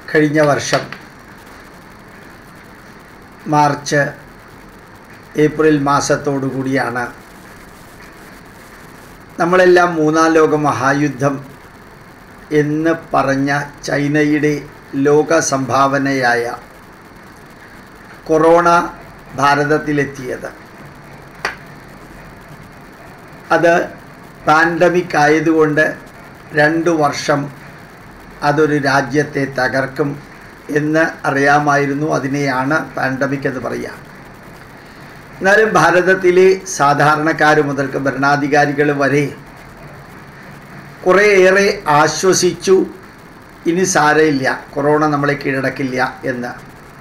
കഴിഞ്ഞ വർഷം March April മാസത്തോടു കൂടിയാണ് നമ്മളെല്ലാം മൂന്നാം ലോക മഹായുദ്ധം എന്ന് പറഞ്ഞ ചൈനയുടെ ലോക സംഭാവനയായ കൊറോണ ഭാരതത്തിലെത്തിയത് അത് പാൻഡമിക് ആയതുകൊണ്ട് രണ്ട് വർഷം അതൊരു രാജ്യത്തെ തകർക്കും എന്ന് അറിയാമായിരുന്നു അതിനെയാണ് പാൻഡമിക് എന്ന് പറയുക എന്നാലും ഭാരതത്തിലെ സാധാരണക്കാർ മുതൽക്ക് ഭരണാധികാരികൾ വരെ കുറേയേറെ ആശ്വസിച്ചു ഇനി സാരമില്ല കൊറോണ നമ്മളെ കീഴടക്കില്ല എന്ന്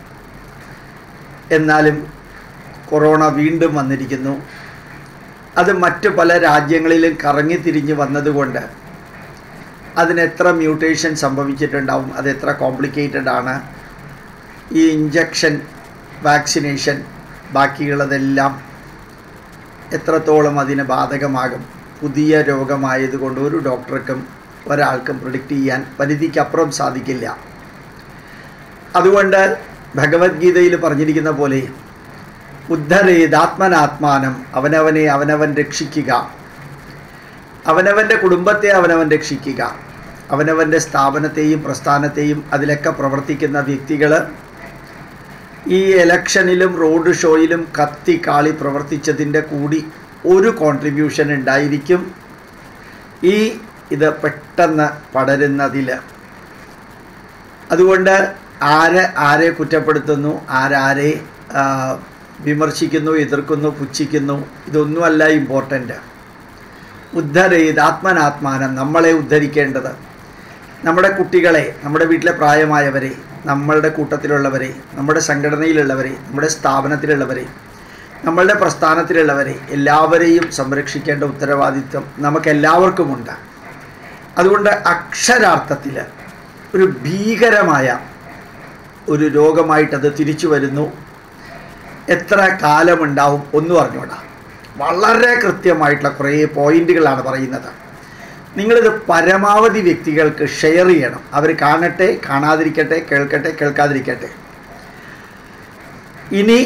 എന്നാലും കൊറോണ വീണ്ടും വന്നിരിക്കുന്നു അത് മറ്റു പല രാജ്യങ്ങളിലും കറങ്ങി തിരിഞ്ഞ് വന്നതുകൊണ്ട് അതിന് എത്ര മ്യൂട്ടേഷൻ സംഭവിച്ചിട്ടുണ്ടാവും അത് എത്ര കോംപ്ലിക്കേറ്റഡ് ആണ് ഈ ഇഞ്ചക്ഷൻ വാക്സിനേഷൻ ബാക്കിയുള്ളതെല്ലാം എത്രത്തോളം അതിന് ബാധകമാകും പുതിയ രോഗമായതുകൊണ്ട് ഒരു ഡോക്ടർക്കും ഒരാൾക്കും പ്രിഡിക്റ്റ് ചെയ്യാൻ പരിധിക്കപ്പുറം സാധിക്കില്ല അതുകൊണ്ട് ഭഗവത്ഗീതയിൽ പറഞ്ഞിരിക്കുന്ന പോലെ ഉദ്ധരേതാത്മനാത്മാനം അവനവനെ അവനവൻ രക്ഷിക്കുക അവനവൻ്റെ കുടുംബത്തെ അവനവൻ രക്ഷിക്കുക അവനവൻ്റെ സ്ഥാപനത്തെയും പ്രസ്ഥാനത്തെയും അതിലൊക്കെ പ്രവർത്തിക്കുന്ന വ്യക്തികൾ ഈ എലക്ഷനിലും റോഡ് ഷോയിലും കത്തി കാളി പ്രവർത്തിച്ചതിൻ്റെ കൂടി ഒരു കോൺട്രിബ്യൂഷൻ ഉണ്ടായിരിക്കും ഈ ഇത് പെട്ടെന്ന് പടരുന്നതിൽ അതുകൊണ്ട് ആര് ആരെ കുറ്റപ്പെടുത്തുന്നു ആരാരെ ആ, വിമർശിക്കുന്നു എതിർക്കുന്നു പുച്ഛിക്കുന്നു ഇതൊന്നുമല്ല ഇമ്പോർട്ടൻ്റ് ഉദ്ധരേത് ആത്മനാത്മാനം നമ്മളെ ഉദ്ധരിക്കേണ്ടത് നമ്മുടെ കുട്ടികളെ നമ്മുടെ വീട്ടിലെ പ്രായമായവരെ നമ്മളുടെ കൂട്ടത്തിലുള്ളവരെ നമ്മുടെ സംഘടനയിലുള്ളവരെ നമ്മുടെ സ്ഥാപനത്തിലുള്ളവരെ നമ്മളുടെ പ്രസ്ഥാനത്തിലുള്ളവരെ എല്ലാവരെയും സംരക്ഷിക്കേണ്ട ഉത്തരവാദിത്വം നമുക്കെല്ലാവർക്കുമുണ്ട് അതുകൊണ്ട് അക്ഷരാർത്ഥത്തിൽ ഒരു ഭീകരമായ ഒരു രോഗമായിട്ടത് തിരിച്ചു വരുന്നു എത്ര കാലമുണ്ടാവും ഒന്നും അറിഞ്ഞൂടാ വളരെ കൃത്യമായിട്ടുള്ള കുറേ പോയിന്റുകളാണ് പറയുന്നത് നിങ്ങളിത് പരമാവധി വ്യക്തികൾക്ക് ഷെയർ ചെയ്യണം അവർ കാണട്ടെ കാണാതിരിക്കട്ടെ കേൾക്കട്ടെ കേൾക്കാതിരിക്കട്ടെ ഇനി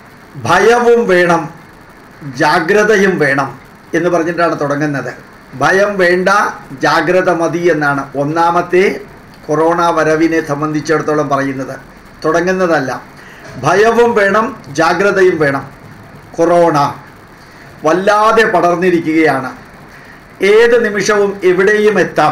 ഭയവും വേണം ജാഗ്രതയും വേണം എന്ന് പറഞ്ഞിട്ടാണ് തുടങ്ങുന്നത് ഭയം വേണ്ട ജാഗ്രത മതി എന്നാണ് ഒന്നാമത്തെ കൊറോണ വരവിനെ സംബന്ധിച്ചിടത്തോളം പറയുന്നത് തുടങ്ങുന്നതല്ല ഭയവും വേണം ജാഗ്രതയും വേണം കൊറോണ വല്ലാതെ പടർന്നിരിക്കുകയാണ് ഏത് നിമിഷവും എവിടെയും എത്താം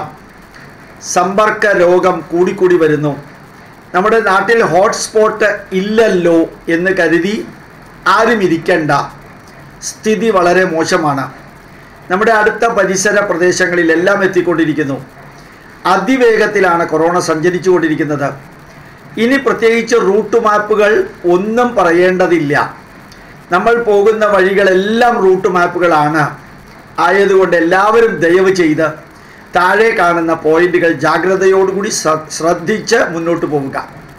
സമ്പർക്ക രോഗം കൂടിക്കൂടി വരുന്നു നമ്മുടെ നാട്ടിൽ ഹോട്ട്സ്പോട്ട് ഇല്ലല്ലോ എന്ന് കരുതി ആരും ഇരിക്കണ്ട സ്ഥിതി വളരെ മോശമാണ് നമ്മുടെ അടുത്ത പരിസര പ്രദേശങ്ങളിലെല്ലാം എത്തിക്കൊണ്ടിരിക്കുന്നു അതിവേഗത്തിലാണ് കൊറോണ സഞ്ചരിച്ചുകൊണ്ടിരിക്കുന്നത് ഇനി പ്രത്യേകിച്ച് റൂട്ട് മാപ്പുകൾ ഒന്നും പറയേണ്ടതില്ല നമ്മൾ പോകുന്ന വഴികളെല്ലാം റൂട്ട് മാപ്പുകളാണ് ആയതുകൊണ്ട് എല്ലാവരും ദയവ് ചെയ്ത് താഴെ കാണുന്ന പോയിന്റുകൾ ജാഗ്രതയോടുകൂടി ശ്ര- ശ്രദ്ധിച്ച് മുന്നോട്ട് പോവുക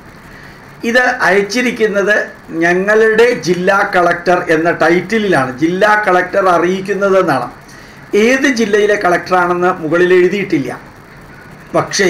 ഇത് അയച്ചിരിക്കുന്നത് ഞങ്ങളുടെ ജില്ലാ കളക്ടർ എന്ന ടൈറ്റിലിലാണ് ജില്ലാ കളക്ടർ അറിയിക്കുന്നത് എന്നാണ് ഏത് ജില്ലയിലെ കളക്ടറാണെന്ന് മുകളിൽ എഴുതിയിട്ടില്ല പക്ഷേ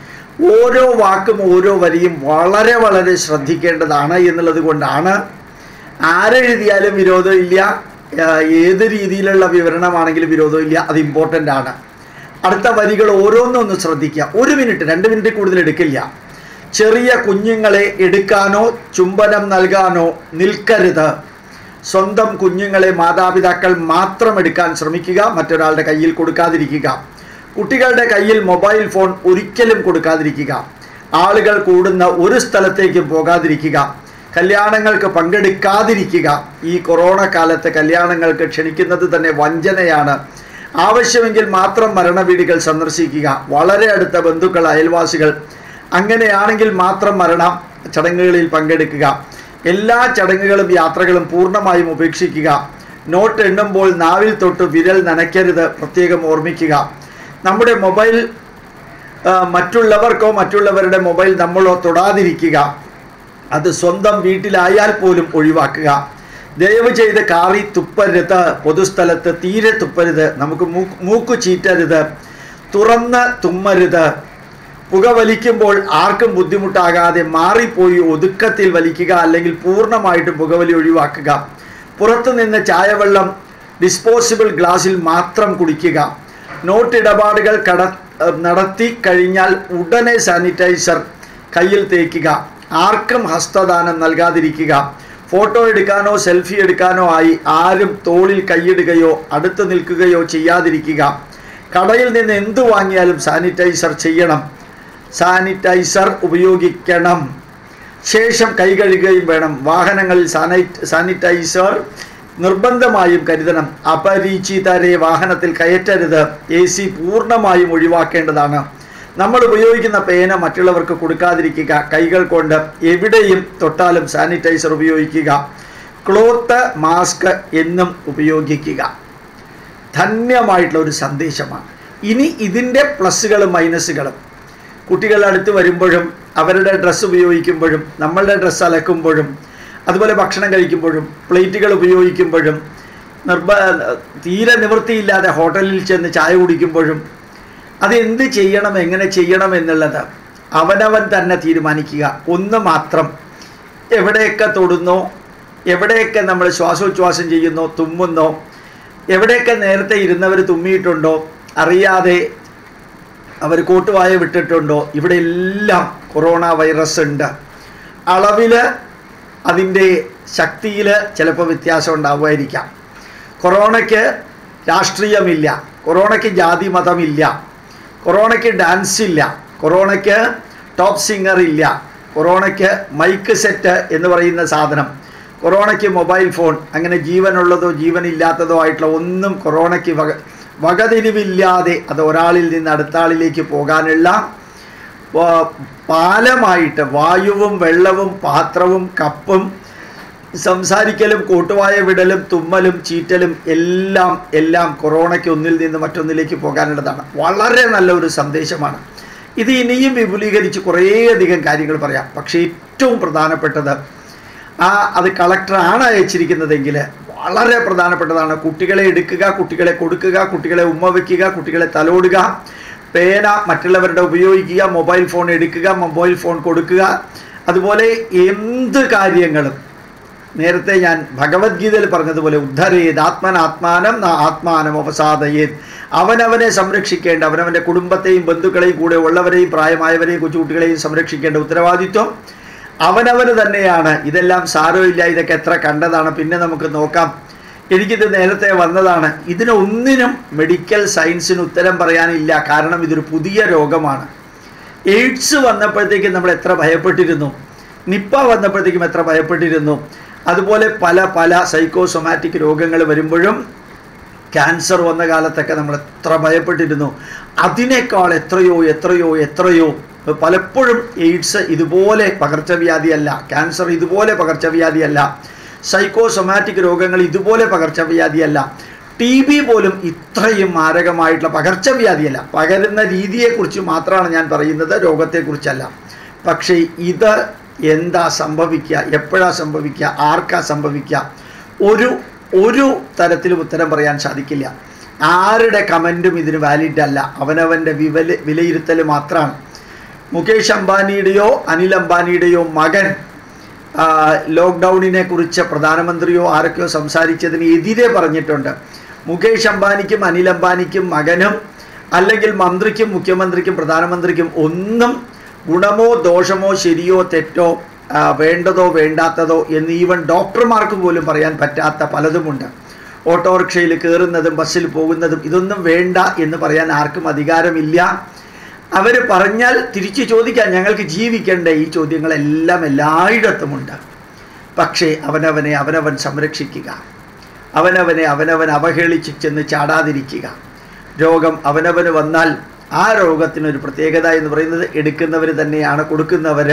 ഓരോ വാക്കും ഓരോ വരിയും വളരെ വളരെ ശ്രദ്ധിക്കേണ്ടതാണ് എന്നുള്ളത് കൊണ്ടാണ് ആരെഴുതിയാലും വിരോധമില്ല ആ, ഏത് രീതിയിലുള്ള വിവരണമാണെങ്കിലും വിരോധമില്ല അത് ഇമ്പോർട്ടൻ്റ് ആണ് അടുത്ത വരികൾ ഓരോന്നും ഒന്ന് ശ്രദ്ധിക്കുക ഒരു മിനിറ്റ് രണ്ട് മിനിറ്റ് കൂടുതൽ എടുക്കില്ല ചെറിയ കുഞ്ഞുങ്ങളെ എടുക്കാനോ ചുംബനം നൽകാനോ നിൽക്കരുത് സ്വന്തം കുഞ്ഞുങ്ങളെ മാതാപിതാക്കൾ മാത്രം എടുക്കാൻ ശ്രമിക്കുക മറ്റൊരാളുടെ കയ്യിൽ കൊടുക്കാതിരിക്കുക കുട്ടികളുടെ കയ്യിൽ മൊബൈൽ ഫോൺ ഒരിക്കലും കൊടുക്കാതിരിക്കുക ആളുകൾ കൂടുന്ന ഒരു സ്ഥലത്തേക്കും പോകാതിരിക്കുക കല്യാണങ്ങൾക്ക് പങ്കെടുക്കാതിരിക്കുക ഈ കൊറോണ കാലത്ത് കല്യാണങ്ങൾക്ക് ക്ഷണിക്കുന്നത് തന്നെ വഞ്ചനയാണ് ആവശ്യമെങ്കിൽ മാത്രം മരണവീടുകൾ സന്ദർശിക്കുക വളരെ അടുത്ത ബന്ധുക്കൾ അയൽവാസികൾ അങ്ങനെയാണെങ്കിൽ മാത്രം മരണ ചടങ്ങുകളിൽ പങ്കെടുക്കുക എല്ലാ ചടങ്ങുകളും യാത്രകളും പൂർണ്ണമായും ഉപേക്ഷിക്കുക നോട്ട് എണ്ണുമ്പോൾ നാവിൽ തൊട്ട് വിരൽ നനയ്ക്കരുത് പ്രത്യേകം ഓർമ്മിക്കുക നമ്മുടെ മൊബൈൽ ആ, മറ്റുള്ളവർക്കോ മറ്റുള്ളവരുടെ മൊബൈൽ നമ്മളോ തൊടാതിരിക്കുക അത് സ്വന്തം വീട്ടിലായാൽ പോലും ഒഴിവാക്കുക ദയവ് ചെയ്ത് കാറി തുപ്പരുത് പൊതുസ്ഥലത്ത് തീരെ തുപ്പരുത് നമുക്ക് മൂക്ക് മൂക്ക് ചീറ്റരുത് തുറന്ന് തുമ്മരുത് പുക വലിക്കുമ്പോൾ ആർക്കും ബുദ്ധിമുട്ടാകാതെ മാറിപ്പോയി ഒതുക്കത്തിൽ വലിക്കുക അല്ലെങ്കിൽ പൂർണ്ണമായിട്ടും പുകവലി ഒഴിവാക്കുക പുറത്തുനിന്ന് ചായവെള്ളം ഡിസ്പോസിബിൾ ഗ്ലാസ്സിൽ മാത്രം കുടിക്കുക നോട്ട് ഇടപാടുകൾ കട നടത്തി കഴിഞ്ഞാൽ ഉടനെ സാനിറ്റൈസർ കയ്യിൽ തേക്കുക ആർക്കും ഹസ്തദാനം നൽകാതിരിക്കുക ഫോട്ടോ എടുക്കാനോ സെൽഫി എടുക്കാനോ ആയി ആരും തോളിൽ കൈയിടുകയോ അടുത്ത് നിൽക്കുകയോ ചെയ്യാതിരിക്കുക കടയിൽ നിന്ന് എന്ത് വാങ്ങിയാലും സാനിറ്റൈസർ ചെയ്യണം സാനിറ്റൈസർ ഉപയോഗിക്കണം ശേഷം കൈ കഴുകുകയും വേണം വാഹനങ്ങളിൽ സാനൈറ്റ് സാനിറ്റൈസർ നിർബന്ധമായും കരുതണം അപരിചിതരെ വാഹനത്തിൽ കയറ്റരുത് എ സി പൂർണ്ണമായും ഒഴിവാക്കേണ്ടതാണ് നമ്മൾ ഉപയോഗിക്കുന്ന പേന മറ്റുള്ളവർക്ക് കൊടുക്കാതിരിക്കുക കൈകൾ കൊണ്ട് എവിടെയും തൊട്ടാലും സാനിറ്റൈസർ ഉപയോഗിക്കുക ക്ലോത്ത് മാസ്ക് എന്നും ഉപയോഗിക്കുക ധന്യമായിട്ടുള്ള ഒരു സന്ദേശമാണ് ഇനി ഇതിൻ്റെ പ്ലസ്സുകളും മൈനസുകളും കുട്ടികളുടെ അടുത്ത് വരുമ്പോഴും അവരുടെ ഡ്രസ്സ് ഉപയോഗിക്കുമ്പോഴും നമ്മളുടെ ഡ്രസ്സ് അലക്കുമ്പോഴും അതുപോലെ ഭക്ഷണം കഴിക്കുമ്പോഴും പ്ലേറ്റുകൾ ഉപയോഗിക്കുമ്പോഴും നിർബ തീരെ നിവൃത്തിയില്ലാതെ ഹോട്ടലിൽ ചെന്ന് ചായ കുടിക്കുമ്പോഴും അത് എന്ത് ചെയ്യണം എങ്ങനെ ചെയ്യണം എന്നുള്ളത് അവനവൻ തന്നെ തീരുമാനിക്കുക ഒന്ന് മാത്രം എവിടെയൊക്കെ തൊടുന്നോ എവിടെയൊക്കെ നമ്മൾ ശ്വാസോച്ഛ്വാസം ചെയ്യുന്നോ തുമ്മുന്നോ എവിടെയൊക്കെ നേരത്തെ ഇരുന്നവർ തുമ്മിയിട്ടുണ്ടോ അറിയാതെ അവർ കോട്ടുവായ വിട്ടിട്ടുണ്ടോ ഇവിടെ എല്ലാം കൊറോണ വൈറസ് ഉണ്ട് അളവിൽ അതിൻ്റെ ശക്തിയിൽ ചിലപ്പോൾ വ്യത്യാസം ഉണ്ടാവുമായിരിക്കാം കൊറോണയ്ക്ക് രാഷ്ട്രീയമില്ല കൊറോണയ്ക്ക് ജാതി മതമില്ല കൊറോണയ്ക്ക് ഡാൻസ് ഇല്ല കൊറോണയ്ക്ക് ടോപ്പ് സിംഗർ ഇല്ല കൊറോണയ്ക്ക് മൈക്ക് സെറ്റ് എന്ന് പറയുന്ന സാധനം കൊറോണയ്ക്ക് മൊബൈൽ ഫോൺ അങ്ങനെ ജീവനുള്ളതോ ജീവനില്ലാത്തതോ ആയിട്ടുള്ള ഒന്നും കൊറോണയ്ക്ക് വക വകതിരിവില്ലാതെ അത് ഒരാളിൽ നിന്ന് അടുത്ത ആളിലേക്ക് പോകാനുള്ള വ- പാലമായിട്ട് വായുവും വെള്ളവും പാത്രവും കപ്പും സംസാരിക്കലും കൂട്ടുവായ വിടലും തുമ്മലും ചീറ്റലും എല്ലാം എല്ലാം കൊറോണയ്ക്ക് ഒന്നിൽ നിന്ന് മറ്റൊന്നിലേക്ക് പോകാനുള്ളതാണ് വളരെ നല്ല ഒരു സന്ദേശമാണ് ഇത് ഇനിയും വിപുലീകരിച്ച് കുറേയധികം കാര്യങ്ങൾ പറയാം പക്ഷേ ഏറ്റവും പ്രധാനപ്പെട്ടത് ആ അത് കളക്ടറാണ് അയച്ചിരിക്കുന്നതെങ്കിൽ വളരെ പ്രധാനപ്പെട്ടതാണ് കുട്ടികളെ എടുക്കുക കുട്ടികളെ കൊടുക്കുക കുട്ടികളെ ഉമ്മ വയ്ക്കുക കുട്ടികളെ തലോടുക പേന മറ്റുള്ളവരുടെ ഉപയോഗിക്കുക മൊബൈൽ ഫോൺ എടുക്കുക മൊബൈൽ ഫോൺ കൊടുക്കുക അതുപോലെ എന്ത് കാര്യങ്ങളും നേരത്തെ ഞാൻ ഭഗവത്ഗീതയിൽ പറഞ്ഞതുപോലെ ഉദ്ധരേത് ആത്മനാത്മാനം ന ആത്മാനം അവസാദയേത് അവനവനെ സംരക്ഷിക്കേണ്ട അവനവൻ്റെ കുടുംബത്തെയും ബന്ധുക്കളെയും കൂടെ ഉള്ളവരെയും പ്രായമായവരെയും കൊച്ചുകുട്ടികളെയും സംരക്ഷിക്കേണ്ട ഉത്തരവാദിത്വം അവനവന് തന്നെയാണ് ഇതെല്ലാം സാരമില്ല ഇതൊക്കെ എത്ര കണ്ടതാണ് പിന്നെ നമുക്ക് നോക്കാം എനിക്കിത് നേരത്തെ വന്നതാണ് ഇതിനൊന്നിനും മെഡിക്കൽ സയൻസിന് ഉത്തരം പറയാനില്ല കാരണം ഇതൊരു പുതിയ രോഗമാണ് എയ്ഡ്സ് വന്നപ്പോഴത്തേക്കും നമ്മൾ എത്ര ഭയപ്പെട്ടിരുന്നു നിപ്പ വന്നപ്പോഴത്തേക്കും എത്ര ഭയപ്പെട്ടിരുന്നു അതുപോലെ പല പല സൈക്കോസൊമാറ്റിക് രോഗങ്ങൾ വരുമ്പോഴും ക്യാൻസർ വന്ന കാലത്തൊക്കെ നമ്മൾ എത്ര ഭയപ്പെട്ടിരുന്നു അതിനേക്കാൾ എത്രയോ എത്രയോ എത്രയോ പലപ്പോഴും എയ്ഡ്സ് ഇതുപോലെ പകർച്ചവ്യാധിയല്ല ക്യാൻസർ ഇതുപോലെ പകർച്ചവ്യാധിയല്ല സൈക്കോസൊമാറ്റിക് രോഗങ്ങൾ ഇതുപോലെ പകർച്ചവ്യാധിയല്ല ടി ബി പോലും ഇത്രയും മാരകമായിട്ടുള്ള പകർച്ചവ്യാധിയല്ല പകരുന്ന രീതിയെക്കുറിച്ച് മാത്രമാണ് ഞാൻ പറയുന്നത് രോഗത്തെക്കുറിച്ചല്ല പക്ഷേ ഇത് എന്താ സംഭവിക്കുക എപ്പോഴാ സംഭവിക്കുക ആർക്കാ സംഭവിക്കുക ഒരു ഒരു തരത്തിലും ഉത്തരം പറയാൻ സാധിക്കില്ല ആരുടെ കമൻറ്റും ഇതിന് വാലിഡ് അല്ല അവനവൻ്റെ വിവല വിലയിരുത്തൽ മാത്രമാണ് മുകേഷ് അംബാനിയുടെയോ അനിൽ അംബാനിയുടെയോ മകൻ ആ, ലോക്ക്ഡൗണിനെ കുറിച്ച് പ്രധാനമന്ത്രിയോ ആരൊക്കെയോ സംസാരിച്ചതിന് എതിരെ പറഞ്ഞിട്ടുണ്ട് മുകേഷ് അംബാനിക്കും അനിൽ അംബാനിക്കും മകനും അല്ലെങ്കിൽ മന്ത്രിക്കും മുഖ്യമന്ത്രിക്കും പ്രധാനമന്ത്രിക്കും ഒന്നും ഗുണമോ ദോഷമോ ശരിയോ തെറ്റോ ആ, വേണ്ടതോ വേണ്ടാത്തതോ എന്ന് ഈവൻ ഡോക്ടർമാർക്ക് പോലും പറയാൻ പറ്റാത്ത പലതുമുണ്ട് ഓട്ടോറിക്ഷയിൽ കയറുന്നതും ബസ്സിൽ പോകുന്നതും ഇതൊന്നും വേണ്ട എന്ന് പറയാൻ ആർക്കും അധികാരമില്ല അവർ പറഞ്ഞാൽ തിരിച്ചു ചോദിക്കാൻ ഞങ്ങൾക്ക് ജീവിക്കണ്ടേ ഈ ചോദ്യങ്ങളെല്ലാം എല്ലായിടത്തുമുണ്ട് പക്ഷേ അവനവനെ അവനവൻ സംരക്ഷിക്കുക അവനവനെ അവനവൻ അവഹേളിച്ച് ചെന്ന് ചാടാതിരിക്കുക രോഗം അവനവന് വന്നാൽ ആ രോഗത്തിനൊരു പ്രത്യേകത എന്ന് പറയുന്നത് എടുക്കുന്നവർ തന്നെയാണ് കൊടുക്കുന്നവർ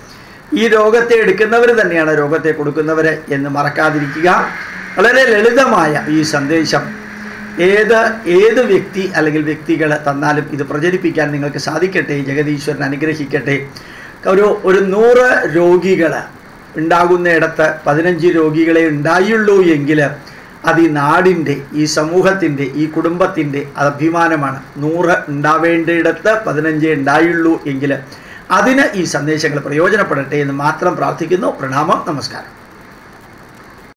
ഈ രോഗത്തെ എടുക്കുന്നവർ തന്നെയാണ് രോഗത്തെ കൊടുക്കുന്നവർ എന്ന് മറക്കാതിരിക്കുക വളരെ ലളിതമായ ഈ സന്ദേശം ഏത് ഏത് വ്യക്തി അല്ലെങ്കിൽ വ്യക്തികൾ തന്നാലും ഇത് പ്രചരിപ്പിക്കാൻ നിങ്ങൾക്ക് സാധിക്കട്ടെ ജഗദീശ്വരൻ അനുഗ്രഹിക്കട്ടെ ഒരു ഒരു നൂറ് രോഗികൾ ഉണ്ടാകുന്നിടത്ത് പതിനഞ്ച് രോഗികളെ ഉണ്ടായുള്ളൂ എങ്കിൽ അത് ഈ നാടിൻ്റെ ഈ സമൂഹത്തിൻ്റെ ഈ കുടുംബത്തിൻ്റെ അഭിമാനമാണ് നൂറ് ഉണ്ടാവേണ്ടിയിടത്ത് പതിനഞ്ചേ ഉണ്ടായുള്ളൂ എങ്കിൽ അതിന് ഈ സന്ദേശങ്ങൾ പ്രയോജനപ്പെടട്ടെ എന്ന് മാത്രം പ്രാർത്ഥിക്കുന്നു പ്രണാമം നമസ്കാരം